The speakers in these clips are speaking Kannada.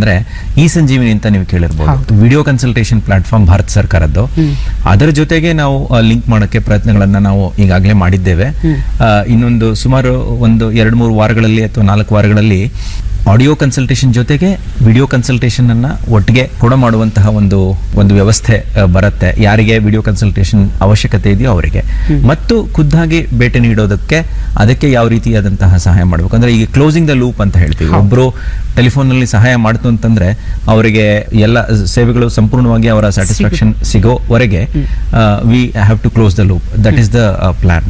ಅಂತಂದ್ರೆ ಈ ಸಂಜೀವಿನಿ ಅಂತ ನೀವು ಕೇಳಿರ್ಬೋದು ವಿಡಿಯೋ ಕನ್ಸಲ್ಟೇಷನ್ ಪ್ಲಾಟ್ಫಾರ್ಮ್ ಭಾರತ ಸರ್ಕಾರದ್ದು ಅದರ ಜೊತೆಗೆ ನಾವು ಲಿಂಕ್ ಮಾಡೋಕ್ಕೆ ಪ್ರಯತ್ನಗಳನ್ನ ನಾವು ಈಗಾಗಲೇ ಮಾಡಿದ್ದೇವೆ ಆ, ಇನ್ನೊಂದು ಸುಮಾರು ಒಂದು ಎರಡು ಮೂರು ವಾರಗಳಲ್ಲಿ ಅಥವಾ ನಾಲ್ಕು ವಾರಗಳಲ್ಲಿ ಆಡಿಯೋ ಕನ್ಸಲ್ಟೇಷನ್ ಜೊತೆಗೆ ವಿಡಿಯೋ ಕನ್ಸಲ್ಟೇಷನ್ ಅನ್ನ ಒಟ್ಟಿಗೆ ಕೊಡ ಮಾಡುವಂತಹ ಒಂದು ಒಂದು ವ್ಯವಸ್ಥೆ ಆ, ಬರುತ್ತೆ ಯಾರಿಗೆ ವಿಡಿಯೋ ಕನ್ಸಲ್ಟೇಷನ್ ಅವಶ್ಯಕತೆ ಇದೆಯೋ ಅವರಿಗೆ ಮತ್ತು ಖುದ್ದಾಗಿ ಭೇಟಿ ನೀಡೋದಕ್ಕೆ ಅದಕ್ಕೆ ಯಾವ ರೀತಿಯಾದಂತಹ ಸಹಾಯ ಮಾಡಬೇಕು ಅಂದ್ರೆ ಈಗ ಕ್ಲೋಸಿಂಗ್ ದ ಲೂಪ್ ಅಂತ ಹೇಳ್ತೀವಿ ಒಬ್ರು ಟೆಲಿಫೋನ್ ನಲ್ಲಿ ಸಹಾಯ ಮಾಡ್ತು ಅಂತಂದ್ರೆ ಅವರಿಗೆ ಎಲ್ಲ ಸೇವೆಗಳು ಸಂಪೂರ್ಣವಾಗಿ ಅವರ ಸ್ಯಾಟಿಸ್ಫ್ಯಾಕ್ಷನ್ ಸಿಗೋವರೆಗೆ we have to close the loop that is the plan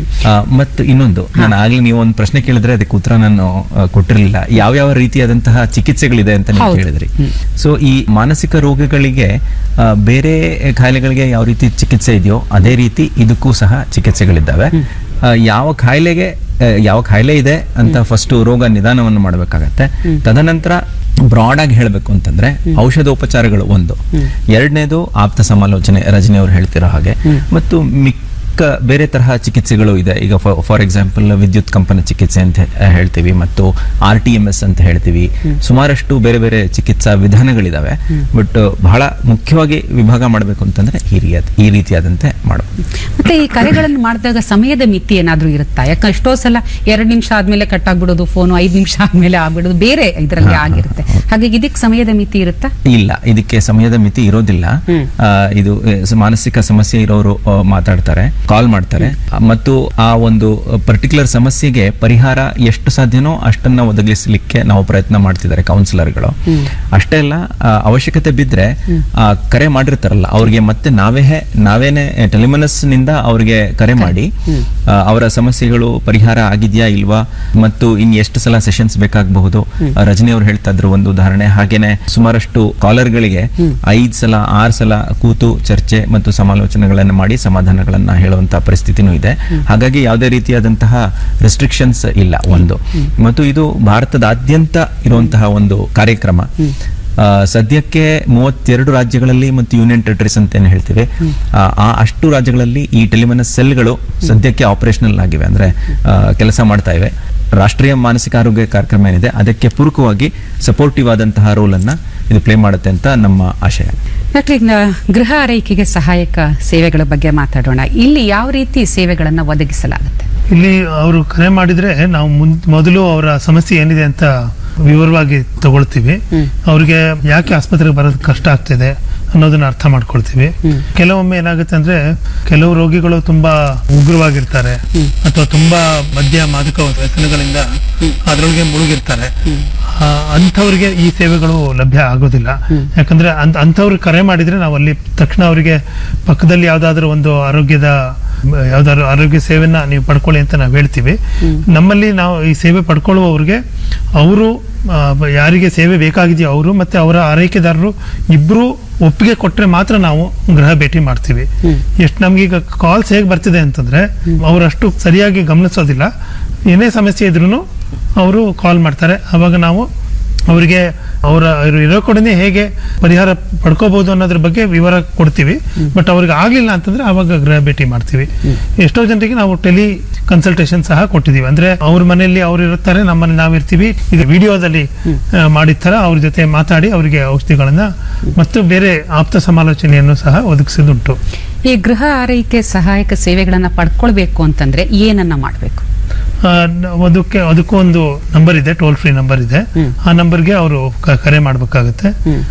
ಮತ್ತು ಇನ್ನೊಂದು ನಾನು ಆಗ್ಲೇ ನೀವು ಒಂದು ಪ್ರಶ್ನೆ ಕೇಳಿದ್ರೆ ಅದಕ್ಕೆ ಉತ್ತರ ನಾನು ಆ, ಕೊಟ್ಟಿರಲಿಲ್ಲ ಯಾವ್ಯಾವ ರೀತಿಯಾದಂತಹ ಚಿಕಿತ್ಸೆಗಳಿದೆ ಅಂತ ನೀವು ಹೌದು. ಕೇಳಿದ್ರಿ ಸೊ ಈ ಮಾನಸಿಕ ರೋಗಗಳಿಗೆ ಆ, ಬೇರೆ ಕಾಯಿಲೆಗಳಿಗೆ ಯಾವ ರೀತಿ ಚಿಕಿತ್ಸೆ ಇದೆಯೋ ಅದೇ ರೀತಿ ಇದಕ್ಕೂ ಸಹ ಚಿಕಿತ್ಸೆಗಳಿದ್ದಾವೆ ಆ, ಯಾವ ಕಾಯಿಲೆಗೆ ಆ, ಯಾವ ಕಾಯಿಲೆ ಇದೆ ಅಂತ ಫಸ್ಟ್ ರೋಗ ನಿದಾನವನ್ನು ಮಾಡಬೇಕಾಗತ್ತೆ ತದನಂತರ ಬ್ರಾಡ್ ಆಗಿ ಹೇಳಬೇಕು ಅಂತಂದ್ರೆ ಔಷಧೋಪಚಾರಗಳು ಒಂದು ಎರಡನೇದು ಆಪ್ತ ಸಮಾಲೋಚನೆ ರಜನಿ ಅವರು ಹೇಳ್ತಿರೋ ಹಾಗೆ ಮತ್ತು ಮಿಕ್ಕ ಬೇರೆ ತರಹ ಚಿಕಿತ್ಸೆಗಳು ಇದೆ ಈಗ ಫಾರ್ ಎಕ್ಸಾಂಪಲ್ ವಿದ್ಯುತ್ ಕಂಪನ ಚಿಕಿತ್ಸೆ ಅಂತ ಹೇ- ಹೇಳ್ತೀವಿ ಮತ್ತು ಆರ್ ಟಿ ಎಂ ಎಸ್ ಅಂತ ಹೇಳ್ತೀವಿ ಸುಮಾರಷ್ಟು ಬೇರೆ ಬೇರೆ ಚಿಕಿತ್ಸಾ ವಿಧಾನಗಳಿದಾವೆ ಬಟ್ ಬಹಳ ಮುಖ್ಯವಾಗಿ ವಿಭಾಗ ಮಾಡಬೇಕು ಅಂತಂದ್ರೆ ಈ ರೀತಿ ಈ ರೀತಿಯಾದಂತೆ ಮಾಡಬೇಕು ಮತ್ತೆ ಈ ಕರೆಗಳನ್ನು ಮಾಡಿದಾಗ ಸಮಯದ ಮಿತಿ ಏನಾದ್ರೂ ಇರುತ್ತಾ ಯಾಕಂದ್ರೆ ಎಷ್ಟೋ ಸಲ ಎರಡು ನಿಮಿಷ ಆದ್ಮೇಲೆ ಕಟ್ ಆಗ್ಬಿಡೋದು ಫೋನು ಐದು ನಿಮಿಷ ಆದ್ಮೇಲೆ ಆಗ್ಬಿಡೋದು ಬೇರೆ ಇದರಲ್ಲಿ ಆಗಿರುತ್ತೆ ಹಾಗಾಗಿ ಇದಕ್ಕೆ ಸಮಯದ ಮಿತಿ ಇರುತ್ತಾ ಇಲ್ಲ ಇದಕ್ಕೆ ಸಮಯದ ಮಿತಿ ಇರೋದಿಲ್ಲ ಆ, ಇದು ಆ, ಸ- ಮಾನಸಿಕ ಸಮಸ್ಯೆ ಇರೋರು ಆ, ಮಾತಾಡ್ತಾರೆ ಕಾಲ್ ಮಾಡ್ತಾರೆ ಆ, ಮತ್ತು ಆ ಒಂದು ಪರ್ಟಿಕ್ಯುಲರ್ ಸಮಸ್ಯೆಗೆ ಪರಿಹಾರ ಎಷ್ಟು ಸಾಧ್ಯನೋ ಅಷ್ಟನ್ನ ಒದಗಿಸಲಿಕ್ಕೆ ನಾವು ಪ್ರಯತ್ನ ಮಾಡ್ತಿದ್ದಾರೆ ಕೌನ್ಸಿಲರ್ಗಳು ಅಷ್ಟೇ ಅಲ್ಲ ಆ, ಅವಶ್ಯಕತೆ ಬಿದ್ರೆ ಆ ಕರೆ ಮಾಡಿರ್ತಾರಲ್ಲ ಅವ್ರಿಗೆ ಮತ್ತೆ ನಾವೇ ನಾವೇನೆ ಟೆಲಿಮನಸ್ ನಿಂದ ಅವ್ರಿಗೆ ಕರೆ ಮಾಡಿ ಆ, ಅವರ ಸಮಸ್ಯೆಗಳು ಪರಿಹಾರ ಆಗಿದ್ಯಾ ಇಲ್ವಾ ಮತ್ತು ಇನ್ ಎಷ್ಟು ಸಲ ಸೆಷನ್ಸ್ ಬೇಕಾಗಬಹುದು ರಜನಿ ಅವ್ರು ಹೇಳ್ತಾ ಇದ್ರು ಒಂದು ಉದಾಹರಣೆ ಹಾಗೇನೆ ಸುಮಾರಷ್ಟು ಕಾಲರ್ಗಳಿಗೆ ಐದ್ ಸಲ ಆರ್ ಸಲ ಕೂತು ಚರ್ಚೆ ಮತ್ತು ಸಮಾಲೋಚನೆಗಳನ್ನು ಮಾಡಿ ಸಮಾಧಾನಗಳನ್ನ ಹೇಳುವಂತಹ ಪರಿಸ್ಥಿತಿನೂ ಇದೆ ಹಾಗಾಗಿ ಯಾವುದೇ ರೀತಿಯಾದಂತಹ ರೆಸ್ಟ್ರಿಕ್ಷನ್ಸ್ ಇಲ್ಲ ಒಂದು ಮತ್ತು ಇದು ಭಾರತದಾದ್ಯಂತ ಇರುವಂತಹ ಒಂದು ಕಾರ್ಯಕ್ರಮ ಆ, ಸದ್ಯಕ್ಕೆ ಮೂವತ್ತೆರಡು ರಾಜ್ಯಗಳಲ್ಲಿ ಮತ್ತು ಯೂನಿಯನ್ ಟೆರಿಟರೀಸ್ ಅಂತ ಏನು ಹೇಳ್ತೀವಿ ಆ, ಆ ಅಷ್ಟು ರಾಜ್ಯಗಳಲ್ಲಿ ಈ ಟೆಲಿಮನಸ್ ಸೆಲ್ಗಳು ಸದ್ಯಕ್ಕೆ ಆಪರೇಷನಲ್ ಆಗಿವೆ ಅಂದ್ರೆ ಆ, ಕೆಲಸ ಮಾಡ್ತಾ ಇವೆ ರಾಷ್ಟ್ರೀಯ ಮಾನಸಿಕ ಆರೋಗ್ಯ ಕಾರ್ಯಕ್ರಮ ಏನಿದೆ ಅದಕ್ಕೆ ಪೂರಕವಾಗಿ ಸಪೋರ್ಟಿವ್ ಆದಂತಹ ರೋಲ್ ಅನ್ನ ಇದು ಪ್ಲೇ ಮಾಡುತ್ತೆ ಅಂತ ನಮ್ಮ ಆಶಯ ಡಾಕ್ಟರ್ ಈಗ ಗೃಹ ಆರೈಕೆಗೆ ಸಹಾಯಕ ಸೇವೆಗಳ ಬಗ್ಗೆ ಮಾತಾಡೋಣ ಇಲ್ಲಿ ಯಾವ ರೀತಿ ಸೇವೆಗಳನ್ನ ಒದಗಿಸಲಾಗುತ್ತೆ ಇಲ್ಲಿ ಅವರು ಕರೆ ಮಾಡಿದ್ರೆ ನಾವು ಮುನ್ ಮೊದಲು ಅವರ ಸಮಸ್ಯೆ ಏನಿದೆ ಅಂತ ವಿವರವಾಗಿ ತಗೊಳ್ತೀವಿ ಅವ್ರಿಗೆ ಯಾಕೆ ಆಸ್ಪತ್ರೆಗೆ ಬರೋದು ಕಷ್ಟ ಆಗ್ತಿದೆ ಅನ್ನೋದನ್ನ ಅರ್ಥ ಮಾಡ್ಕೊಳ್ತೀವಿ ಕೆಲವೊಮ್ಮೆ ಏನಾಗುತ್ತೆ ಅಂದ್ರೆ ಕೆಲವು ರೋಗಿಗಳು ತುಂಬಾ ಉಗ್ರವಾಗಿರ್ತಾರೆ ಅಥವಾ ತುಂಬಾ ಮದ್ಯ ಮಾದಕ ವ್ಯಸನಗಳಿಂದ ಅದರೊಳಗೆ ಮುಳುಗಿರ್ತಾರೆ ಆ, ಅಂಥವ್ರಿಗೆ ಈ ಸೇವೆಗಳು ಲಭ್ಯ ಆಗೋದಿಲ್ಲ ಯಾಕಂದ್ರೆ ಅಂತ ಅಂಥವ್ರು ಕರೆ ಮಾಡಿದ್ರೆ ನಾವು ಅಲ್ಲಿ ತಕ್ಷಣ ಅವರಿಗೆ ಪಕ್ಕದಲ್ಲಿ ಯಾವ್ದಾದ್ರು ಒಂದು ಆರೋಗ್ಯದ ಯಾವ್ದಾದ್ರು ಆರೋಗ್ಯ ಸೇವೆನ ನೀವು ಪಡ್ಕೊಳ್ಳಿ ಅಂತ ನಾವು ಹೇಳ್ತೀವಿ ನಮ್ಮಲ್ಲಿ ನಾವು ಈ ಸೇವೆ ಪಡ್ಕೊಳ್ಳುವವ್ರಿಗೆ ಅವರು ಯಾರಿಗೆ ಸೇವೆ ಬೇಕಾಗಿದೆಯೋ ಅವರು ಮತ್ತೆ ಅವರ ಆರೈಕೆದಾರರು ಇಬ್ರು ಒಪ್ಪಿಗೆ ಕೊಟ್ರೆ ಮಾತ್ರ ನಾವು ಗೃಹ ಭೇಟಿ ಮಾಡ್ತೀವಿ ಎಷ್ಟು ನಮ್ಗೀಗ ಕಾಲ್ಸ್ ಹೇಗೆ ಬರ್ತಿದೆ ಅಂತಂದ್ರೆ ಅವರಷ್ಟು ಸರಿಯಾಗಿ ಗಮನಿಸೋದಿಲ್ಲ ಏನೇ ಸಮಸ್ಯೆ ಇದ್ರೂ ಅವರು ಕಾಲ್ ಮಾಡ್ತಾರೆ ಅವಾಗ ನಾವು ಅವರಿಗೆ ಅವರ ಅವ್ರು ಇರೋ ಕಡೆನೇ ಹೇಗೆ ಪರಿಹಾರ ಪಡ್ಕೋಬಹುದು ಅನ್ನೋದ್ರ ಬಗ್ಗೆ ವಿವರ ಕೊಡ್ತೀವಿ ಬಟ್ ಅವ್ರಿಗೆ ಆಗ್ಲಿಲ್ಲ ಅಂತಂದ್ರೆ ಅವಾಗ ಗೃಹ ಭೇಟಿ ಮಾಡ್ತೀವಿ ಎಷ್ಟೋ ಜನರಿಗೆ ನಾವು ಟೆಲಿ ಕನ್ಸಲ್ಟೇಷನ್ ಸಹ ಕೊಟ್ಟಿದ್ದೀವಿ ಅಂದ್ರೆ ಅವ್ರ ಮನೆಯಲ್ಲಿ ಅವ್ರು ಇರುತ್ತಾರೆ ನಮ್ಮನೆ ನಾವು ಇರ್ತೀವಿ ಈಗ ವಿಡಿಯೋದಲ್ಲಿ ಮಾಡಿದ ಥರ ಅವ್ರ ಜೊತೆ ಮಾತಾಡಿ ಅವರಿಗೆ ಔಷಧಿಗಳನ್ನ ಮತ್ತು ಬೇರೆ ಆಪ್ತ ಸಮಾಲೋಚನೆಯನ್ನು ಸಹ ಒದಗಿಸಿದುಂಟು ಈ ಗೃಹ ಆರೈಕೆ ಸಹಾಯಕ ಸೇವೆಗಳನ್ನ ಪಡ್ಕೊಳ್ಬೇಕು ಅಂತಂದ್ರೆ ಏನನ್ನ ಮಾಡಬೇಕು ಆ, ನ- ಅದಕ್ಕೆ ಅದಕ್ಕೂ ಒಂದು ನಂಬರ್ ಇದೆ ಟೋಲ್ ಫ್ರೀ ನಂಬರ್ ಇದೆ ಆ ನಂಬರ್ಗೆ ಅವರು ಕರೆ ಮಾಡಬೇಕಾಗುತ್ತೆ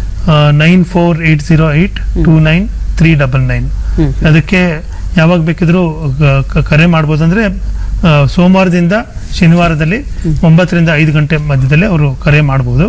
nine four eight zero eight two nine three double nine ಅದಕ್ಕೆ ಯಾವಾಗ ಬೇಕಿದ್ರೂ ಕ- ಕ- ಕರೆ ಮಾಡ್ಬೋದು ಅಂದ್ರೆ ಆ, ಸೋಮವಾರದಿಂದ ಶನಿವಾರದಲ್ಲಿ ಒಂಬತ್ತರಿಂದ ಐದು ಗಂಟೆ ಮಧ್ಯದಲ್ಲಿ ಅವರು ಕರೆ ಮಾಡ್ಬೋದು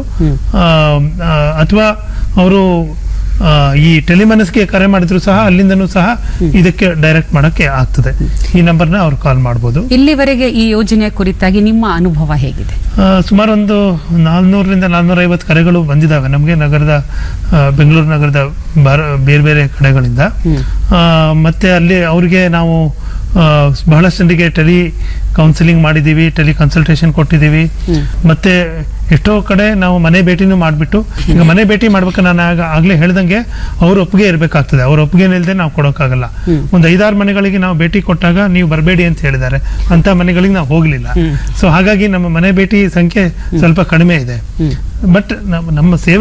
ಅಥವಾ ಅವರು ಈ ಟೆಲಿಮನಸ್ಗೆ ಕರೆ ಮಾಡಿದ್ರು ಸಹ ಅಲ್ಲಿಂದನೂ ಸಹ ಇದಕ್ಕೆ ಡೈರೆಕ್ಟ್ ಮಾಡಕ್ಕೆ ಆಗ್ತದೆ ಈ ನಂಬರ್ನ ಅವ್ರು ಕಾಲ್ ಮಾಡ್ಬೋದು ಇಲ್ಲಿವರೆಗೆ ಈ ಯೋಜನೆಯ ಕುರಿತಾಗಿ ನಿಮ್ಮ ಅನುಭವ ಹೇಗಿದೆ ಆ, ಸುಮಾರು ಒಂದು ನಾಲ್ನೂರರಿಂದ ನಾಲ್ನೂರ ಐವತ್ತು ಕರೆಗಳು ಬಂದಿದ್ದಾವೆ ನಮಗೆ ನಗರದ ಆ, ಬೆಂಗಳೂರು ನಗರದ ಬಾರ ಬೇರೆ ಬೇರೆ ಕಡೆಗಳಿಂದ ಆ, ಮತ್ತೆ ಅಲ್ಲಿ ಅವರಿಗೆ ನಾವು ಆ, ಬಹಳಷ್ಟು ಜನರಿಗೆ ಟೆಲಿ ಕೌನ್ಸಿಲಿಂಗ್ ಮಾಡಿದ್ದೀವಿ ಟೆಲಿ ಕನ್ಸಲ್ಟೇಷನ್ ಕೊಟ್ಟಿದ್ದೀವಿ ಮತ್ತೆ ಎಷ್ಟೋ ಕಡೆ ನಾವು ಮನೆ ಭೇಟಿನೂ ಮಾಡಿಬಿಟ್ಟು ಈಗ ಮನೆ ಭೇಟಿ ಮಾಡ್ಬೇಕು ನಾನು ಆಗ ಆಗ್ಲೇ ಹೇಳ್ದಂಗೆ ಅವ್ರ ಒಪ್ಪಿಗೆ ಇರಬೇಕಾಗ್ತದೆ ಅವ್ರ ಒಪ್ಪಿಗೆ ಇಲ್ಲದೆ ನಾವು ಕೊಡೋಕ್ಕಾಗಲ್ಲ ಒಂದು ಐದಾರು ಮನೆಗಳಿಗೆ ನಾವು ಭೇಟಿ ಕೊಟ್ಟಾಗ ನೀವು ಬರಬೇಡಿ ಅಂತ ಹೇಳಿದ್ದಾರೆ ಅಂತ ಮನೆಗಳಿಗೆ ನಾವು ಹೋಗ್ಲಿಲ್ಲ ಸೊ ಹಾಗಾಗಿ ನಮ್ಮ ಮನೆ ಭೇಟಿ ಸಂಖ್ಯೆ ಸ್ವಲ್ಪ ಕಡಿಮೆ ಇದೆ ಬಟ್ ನಮ್ಮ ಸೇವೆ